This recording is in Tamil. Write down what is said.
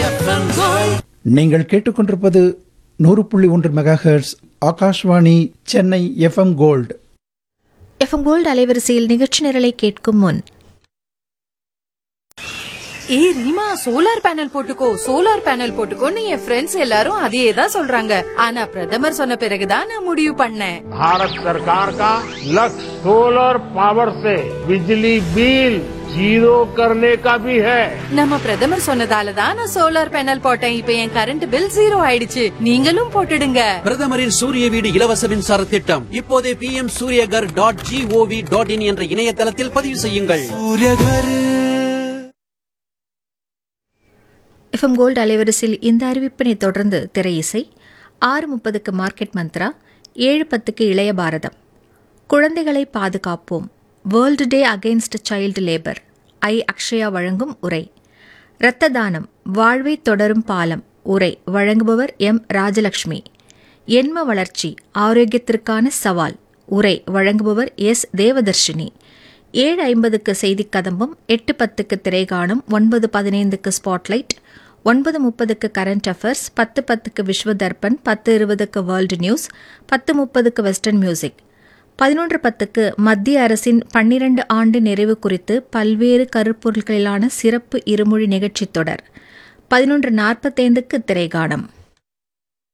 நீங்கள் கேட்டுக்கொண்டிருப்பது நூறு புள்ளி ஒன்று megahertz Akashvani Chennai FM gold FM gold அலைவரிசையில் நிகழ்ச்சி நிரலை கேட்கும் முன் ஏய் ரீமா சோலார் பேனல் போட்டுக்கோ சோலார் பேனல் போட்டுக்கோன்னு என் ஃப்ரெண்ட்ஸ் எல்லாரும் அதையே தான் சொல்றாங்க ஆனா பிரதமர் சொன்ன பிறகுதான் நான் முடிவு பண்ணேன் भारत सरकार का लक्ष्य सोलर पावर से बिजली बिल जीरो करने का भी है நம்ம பிரதமர் சொன்னதால தான் நான் சோலார் பேனல் போட்டேன் இப்ப என் கரண்ட் பில் ஜீரோ ஆயிடுச்சு நீங்களும் போட்டுடுங்க பிரதமரின் சூரிய வீடு இலவச மின்சார திட்டம் இப்போதே P M Suryaghar dot gov dot in என்ற இணையதளத்தில் பதிவு செய்யுங்கள் எஃப்எம் கோல்டு அலைவரிசையில் இந்த அறிவிப்பினை தொடர்ந்து திரை இசை ஆறு முப்பதுக்கு மார்க்கெட் மந்த்ரா ஏழு பத்துக்கு இளைய பாரதம் குழந்தைகளை பாதுகாப்போம் world day against child labour ஐ அக்ஷயா வழங்கும் உரை இரத்த தானம் வாழ்வை தொடரும் பாலம் உரை வழங்குபவர் எம் ராஜலட்சுமி எண்ம வளர்ச்சி ஆரோக்கியத்திற்கான சவால் உரை வழங்குபவர் எஸ் தேவதர்ஷினி ஏழு ஐம்பதுக்கு செய்திக் கதம்பம் எட்டு பத்துக்கு திரைகாணும் ஒன்பது பதினைந்துக்கு ஸ்பாட்லைட் ஒன்பது முப்பதுக்கு கரண்ட் அஃபேர்ஸ் பத்து பத்துக்கு விஸ்வ தர்பன் பத்து இருபதுக்கு வேர்ல்டு நியூஸ் பத்து முப்பதுக்கு வெஸ்டர்ன் மியூசிக் பதினொன்று பத்துக்கு மத்திய அரசின் பன்னிரண்டு ஆண்டு நிறைவு குறித்து பல்வேறு கருப்பொருள்களிலான சிறப்பு இருமொழி நிகழ்ச்சித் தொடர் பதினொன்று நாற்பத்தைந்துக்கு திரைகாணம்